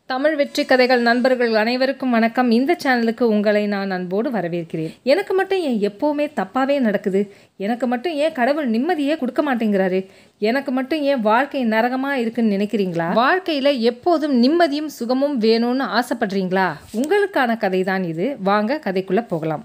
தமிழ் வெற்றி கதைகள் நண்பர்கள் அனைவருக்கும் வணக்கம் இந்த சேனலுக்கு உங்களை நான் அன்போடு வரவேற்கிறேன் எனக்கு மட்டும் ஏன் எப்போவுமே தப்பாவே நடக்குது எனக்கு மட்டும் ஏன் கடவுள் நிம்மதியே கொடுக்க மாட்டேங்கிறாரு எனக்கு மட்டும் ஏன் வாழ்க்கை நரகமா இருக்குன்னு நினைக்கிறீங்களா வாழ்க்கையில எப்போதும் நிம்மதியும் சுகமும் வேணும்னு ஆசைப்படுறீங்களா உங்களுக்கான கதை தான் இது வாங்க கதைக்குள்ள போகலாம்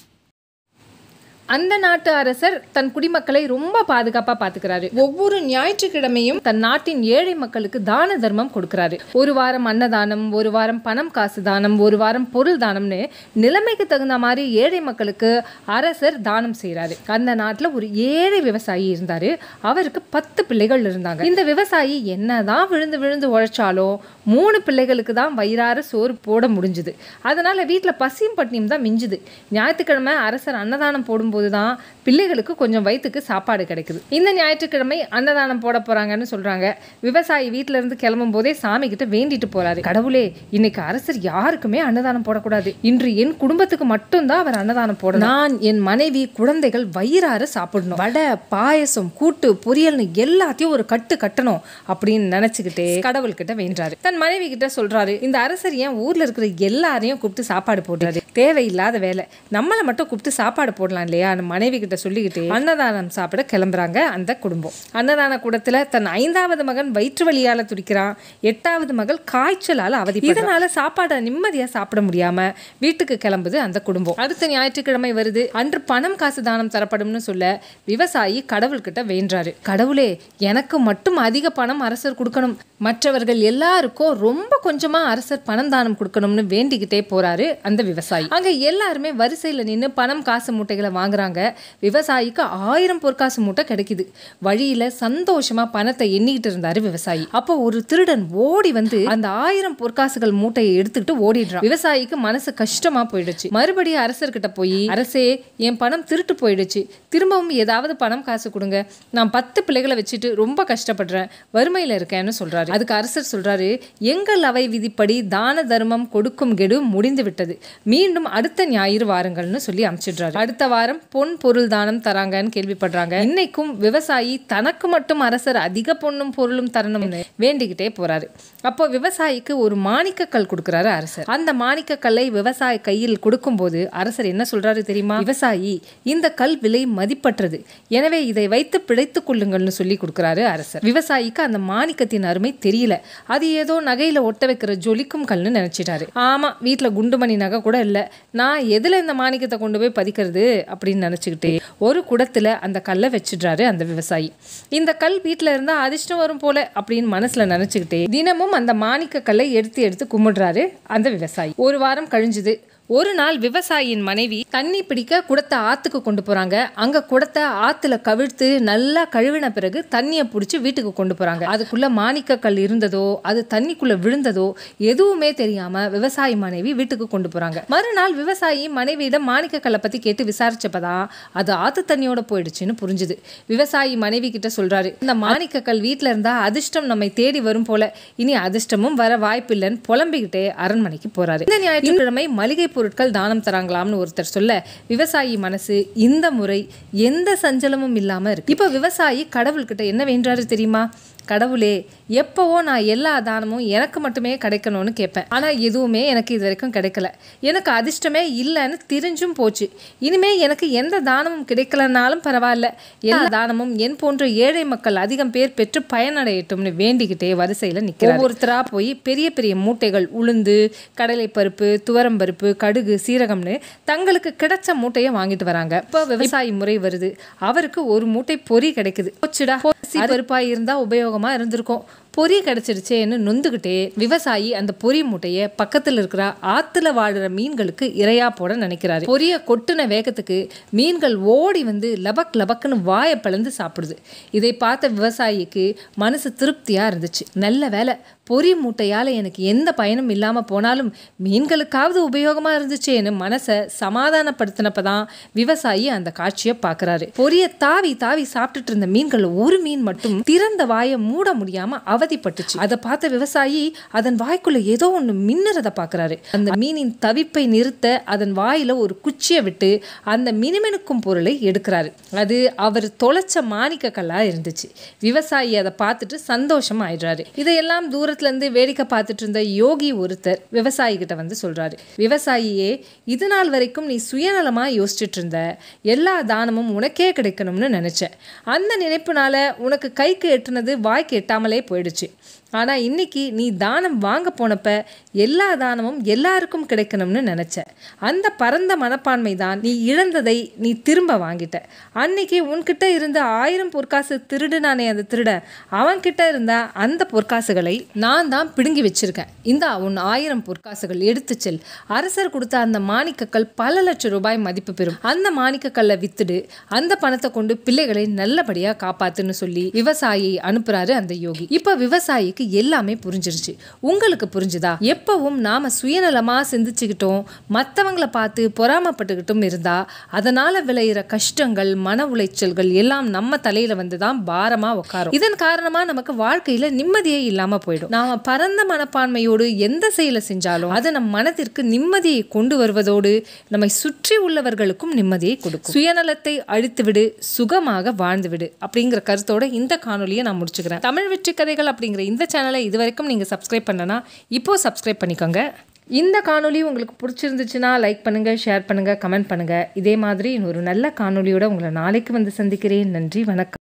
அந்த நாட்டு அரசர் தன் குடிமக்களை ரொம்ப பாதுகாப்பா பாத்துக்கிறாரு ஒவ்வொரு ஞாயிற்றுக்கிழமையும் தன் நாட்டின் ஏழை மக்களுக்கு தான தர்மம் கொடுக்கறாரு ஒரு வாரம் அன்னதானம் ஒரு வாரம் பணம் காசு தானம் ஒரு வாரம் பொருள் தானம்னு நிலைமைக்கு தகுந்த மாதிரி ஏழை மக்களுக்கு அரசர் தானம் செய்றாரு அந்த நாட்டுல ஒரு ஏழை விவசாயி இருந்தாரு அவருக்கு பத்து பிள்ளைகள் இருந்தாங்க இந்த விவசாயி என்னதான் விழுந்து விழுந்து உழைச்சாலும் மூணு பிள்ளைகளுக்கு தான் வயிறார சோறு போட முடிஞ்சுது அதனால வீட்டுல பசியும் பட்டினியும் தான் மிஞ்சுது ஞாயிற்றுக்கிழமை அரசர் அன்னதானம் போடும்போது தான் பிள்ளைகளுக்கு கொஞ்சம் வயிற்றுக்கு சாப்பாடு கிடைக்குது இந்த ஞாயிற்றுக்கிழமை அன்னதானம் போட போறாங்கன்னு சொல்றாங்க விவசாயி வீட்ல இருந்து கிளம்பும் போதே சாமி கிட்ட வேண்டிட்டு போறாரு கடவுளே இன்னைக்கு அரசர் யாருக்குமே அன்னதானம் போடக்கூடாது இன்று என் குடும்பத்துக்கு மட்டும்தான் அவர் அன்னதானம் போடணும் நான் என் மனைவி குழந்தைகள் வயிறார சாப்பிடணும் வடை பாயசம் கூட்டு பொரியல்னு எல்லாத்தையும் ஒரு கட்டு கட்டணும் அப்படின்னு நினைச்சுக்கிட்டே கடவுள் கிட்ட வேண்டாரு தன் மனைவி கிட்ட சொல்றாரு இந்த அரசர் ஏன் ஊர்ல இருக்கிற எல்லாரையும் கூப்பிட்டு சாப்பாடு போடுறாரு தேவையில்லாத வேலை நம்மளை மட்டும் கூப்பிட்டு சாப்பாடு போடலாம் இல்லையா அந்த மனைவி கிட்ட சொல்லிக்கிட்டு அன்னதானம் சாப்பிட கிளம்புறாங்க அந்த குடும்பம் அன்னதான கூடத்துல தன் ஐந்தாவது மகன் வயிற்று வலியால துடிக்கிறான் எட்டாவது மகள் காய்ச்சலால அவதி இதனால சாப்பாடை நிம்மதியா சாப்பிட முடியாம வீட்டுக்கு கிளம்புது அந்த குடும்பம் அடுத்த ஞாயிற்றுக்கிழமை வருது அன்று பணம் காசு தானம் தரப்படும்னு சொல்ல விவசாயி கடவுள்கிட்ட வேண்டாரு கடவுளே எனக்கு மட்டும் அதிக பணம் அரசர் கொடுக்கணும் மற்றவர்கள் எல்லாருக்கும் ரொம்ப கொஞ்சமா அரசர் பணம் தானம் கொடுக்கணும்னு வேண்டிக்கிட்டே போறாரு அந்த விவசாயி அங்க எல்லாருமே வரிசையில நின்று பணம் காசு மூட்டைகளை வாங்குறாங்க விவசாயிக்கு ஆயிரம் பொற்காசு மூட்டை கிடைக்குது வழியில சந்தோஷமா பணத்தை எண்ணிக்கிட்டு இருந்தாரு விவசாயி அப்போ ஒரு திருடன் ஓடி வந்து அந்த ஆயிரம் பொற்காசுகள் மூட்டையை எடுத்துக்கிட்டு ஓடிடுறான் விவசாயிக்கு மனசு கஷ்டமா போயிடுச்சு மறுபடியும் அரசர்கிட்ட போய் அரசே என் பணம் திருட்டு போயிடுச்சு திரும்பவும் ஏதாவது பணம் காசு கொடுங்க நான் பத்து பிள்ளைகளை வச்சுட்டு ரொம்ப கஷ்டப்படுறேன் வறுமையில இருக்கேன்னு சொல்றாரு அதுக்கு அரசர் சொல்றாரு எங்கள் அவை விதிப்படி தான தர்மம் கொடுக்கும் கெடு முடிந்து விட்டது மீண்டும் அடுத்த ஞாயிறு வாருங்கள்னு சொல்லி அனுப்பிச்சிடுறாரு அடுத்த வாரம் பொன் பொருள் தானம் தராங்கன்னு கேள்விப்படுறாங்க இன்னைக்கும் விவசாயி தனக்கு மட்டும் அரசர் அதிக பொண்ணும் பொருளும் தரணும்னு வேண்டிக்கிட்டே போறாரு அப்போ விவசாயிக்கு ஒரு மாணிக்கக்கல் கொடுக்குறாரு அரசர் அந்த மாணிக்கக்கல்லை விவசாயி கையில் கொடுக்கும்போது அரசர் என்ன சொல்றாரு தெரியுமா விவசாயி இந்த கல் விலை மதிப்பற்றது எனவே இதை வைத்து பிழைத்துக் கொள்ளுங்கள்னு சொல்லி கொடுக்குறாரு அரசர் விவசாயிக்கு அந்த மாணிக்கத்தின் அருமை தெரியல அது ஏதோ நகையில ஒட்ட வைக்கிற ஜொலிக்கும் கல்னு நினைச்சிட்டாரு ஆமா வீட்டுல குண்டுமணி நகை கூட இல்ல நான் எதுல இந்த மாணிக்கத்தை கொண்டு போய் பதிக்கிறது அப்படின்னு நினைச்சுக்கிட்டே ஒரு குடத்துல அந்த கல்லை வச்சிடுறாரு அந்த விவசாயி இந்த கல் வீட்டுல இருந்தா அதிர்ஷ்டம் வரும் போல அப்படின்னு மனசுல நினைச்சுக்கிட்டே தினமும் அந்த மாணிக்க கல்லை எடுத்து எடுத்து கும்பிடுறாரு அந்த விவசாயி ஒரு வாரம் கழிஞ்சுது ஒரு நாள் விவசாயியின் மனைவி தண்ணி பிடிக்க குடத்தை ஆத்துக்கு கொண்டு போறாங்க அங்க குடத்தை ஆத்துல கவிழ்த்து நல்லா கழுவின பிறகு தண்ணியை பிடிச்சி வீட்டுக்கு கொண்டு போறாங்க அதுக்குள்ள மாணிக்க கல் இருந்ததோ அது தண்ணிக்குள்ள விழுந்ததோ எதுவுமே தெரியாம விவசாயி மனைவி வீட்டுக்கு கொண்டு போறாங்க மறுநாள் விவசாயி மனைவியிடம் மாணிக்க கல்லை பத்தி கேட்டு விசாரிச்சப்பதான் அது ஆத்து தண்ணியோட போயிடுச்சுன்னு புரிஞ்சுது விவசாயி மனைவி கிட்ட சொல்றாரு இந்த மாணிக்க கல் வீட்டுல இருந்தா அதிர்ஷ்டம் நம்மை தேடி வரும் போல இனி அதிர்ஷ்டமும் வர வாய்ப்பில்லைன்னு புலம்பிக்கிட்டே அரண்மனைக்கு போறாரு இந்த ஞாயிற்றுக்கிழமை மளிகை பொருட்கள் தானம் தராங்களாம்னு ஒருத்தர் சொல்ல விவசாயி மனசு இந்த முறை எந்த சஞ்சலமும் இல்லாம இருக்கு இப்போ விவசாயி கடவுள்கிட்ட என்ன வேண்டாரு தெரியுமா கடவுளே எப்போவோ நான் எல்லா தானமும் எனக்கு மட்டுமே கிடைக்கணும்னு கேட்பேன் ஆனால் எதுவுமே எனக்கு இது வரைக்கும் கிடைக்கல எனக்கு அதிர்ஷ்டமே இல்லைன்னு தெரிஞ்சும் போச்சு இனிமே எனக்கு எந்த தானமும் கிடைக்கலனாலும் பரவாயில்ல எல்லா தானமும் என் போன்ற ஏழை மக்கள் அதிகம் பேர் பெற்று பயனடையட்டும்னு வேண்டிக்கிட்டே வரிசையில் நிற்கிறார் ஒவ்வொருத்தரா போய் பெரிய பெரிய மூட்டைகள் உளுந்து கடலைப்பருப்பு துவரம்பருப்பு கடுகு சீரகம்னு தங்களுக்கு கிடைச்ச மூட்டையை வாங்கிட்டு வராங்க இப்போ விவசாயி முறை வருது அவருக்கு ஒரு மூட்டை பொறி கிடைக்குது போச்சுடா பருப்பா இருந்தா உபயோகமா இருந்திருக்கும் பொறி கிடைச்சிருச்சேன்னு நொந்துக்கிட்டே விவசாயி அந்த பொறி மூட்டைய பக்கத்துல இருக்கிற ஆத்துல வாடுற மீன்களுக்கு இரையா போட நினைக்கிறாரு பொரிய கொட்டுன வேகத்துக்கு மீன்கள் ஓடி வந்து லபக் லபக்குன்னு வாயை பிளந்து சாப்பிடுது இதை பார்த்த விவசாயிக்கு மனசு திருப்தியா இருந்துச்சு நல்ல வேலை பொறி மூட்டையால எனக்கு எந்த பயனும் இல்லாம போனாலும் மீன்களுக்காவது உபயோகமா இருந்துச்சேன்னு மனசை சமாதானப்படுத்தினப்பதான் விவசாயி அந்த காட்சியை பார்க்கறாரு பொரிய தாவி தாவி சாப்பிட்டுட்டு இருந்த மீன்கள் ஒரு மீன் மட்டும் திறந்த வாயை மூட முடியாம அவதி அவதிப்பட்டுச்சு அதை பார்த்த விவசாயி அதன் வாய்க்குள்ள ஏதோ ஒன்று மின்னுறத பார்க்கறாரு அந்த மீனின் தவிப்பை நிறுத்த அதன் வாயில ஒரு குச்சியை விட்டு அந்த மினுமினுக்கும் பொருளை எடுக்கிறாரு அது அவர் தொலைச்ச மாணிக்க கல்லா இருந்துச்சு விவசாயி அதை பார்த்துட்டு சந்தோஷம் ஆயிடுறாரு இதையெல்லாம் தூரத்துல இருந்து வேடிக்கை பார்த்துட்டு இருந்த யோகி ஒருத்தர் விவசாயி கிட்ட வந்து சொல்றாரு விவசாயியே இது நாள் வரைக்கும் நீ சுயநலமா யோசிச்சுட்டு இருந்த எல்லா தானமும் உனக்கே கிடைக்கணும்னு நினைச்ச அந்த நினைப்புனால உனக்கு கைக்கு எட்டுனது வாய்க்கு எட்டாமலே போயிடுச்சு ஆனா இன்னைக்கு நீ தானம் வாங்க போனப்ப எல்லா தானமும் எல்லாருக்கும் கிடைக்கணும்னு நினைச்ச அந்த பரந்த மனப்பான்மை தான் நீ இழந்ததை நீ திரும்ப வாங்கிட்ட அன்னைக்கு உன்கிட்ட இருந்த ஆயிரம் பொற்காசு திருடுனானே அந்த திருட அவன்கிட்ட இருந்த அந்த பொற்காசுகளை நான் தான் பிடுங்கி வச்சிருக்கேன் இந்தா உன் ஆயிரம் பொற்காசுகள் எடுத்து செல் அரசர் கொடுத்த அந்த மாணிக்கக்கல் பல லட்சம் ரூபாய் மதிப்பு பெறும் அந்த மாணிக்கக்கல்லை வித்துடு அந்த பணத்தை கொண்டு பிள்ளைகளை நல்லபடியா காப்பாத்துன்னு சொல்லி விவசாயி அனுப்புறாரு அந்த யோகி இப்ப விவசாயிக்கு எல்லாமே புரிஞ்சிருச்சு உங்களுக்கு புரிஞ்சுதா எப்பவும் நாம சுயநலமா சிந்திச்சுக்கிட்டோம் மத்தவங்கள பார்த்து பொறாமப்பட்டுக்கிட்டும் இருந்தா அதனால விளையிற கஷ்டங்கள் மன உளைச்சல்கள் எல்லாம் நம்ம தலையில வந்து தான் பாரமா உட்காரும் இதன் காரணமா நமக்கு வாழ்க்கையில நிம்மதியே இல்லாம போயிடும் நாம பரந்த மனப்பான்மையோடு எந்த செயலை செஞ்சாலும் அது நம் மனதிற்கு நிம்மதியை கொண்டு வருவதோடு நம்மை சுற்றி உள்ளவர்களுக்கும் நிம்மதியை கொடுக்கும் சுயநலத்தை அழித்துவிடு சுகமாக வாழ்ந்துவிடு அப்படிங்கிற கருத்தோட இந்த காணொலியை நான் முடிச்சுக்கிறேன் தமிழ் வெற்றி கதைகள் அப்படிங்கிற இந்த சேனலை இது வரைக்கும் நீங்கள் சப்ஸ்கிரைப் பண்ணனா இப்போ சப்ஸ்கிரைப் பண்ணிக்கோங்க இந்த காணொளி உங்களுக்கு பிடிச்சிருந்துச்சுன்னா லைக் பண்ணுங்கள் ஷேர் பண்ணுங்கள் கமெண்ட் பண்ணுங்கள் இதே மாதிரி இன்னொரு நல்ல காணொளியோட உங்களை நாளைக்கு வந்து சந்திக்கிறேன் நன்றி வணக்கம்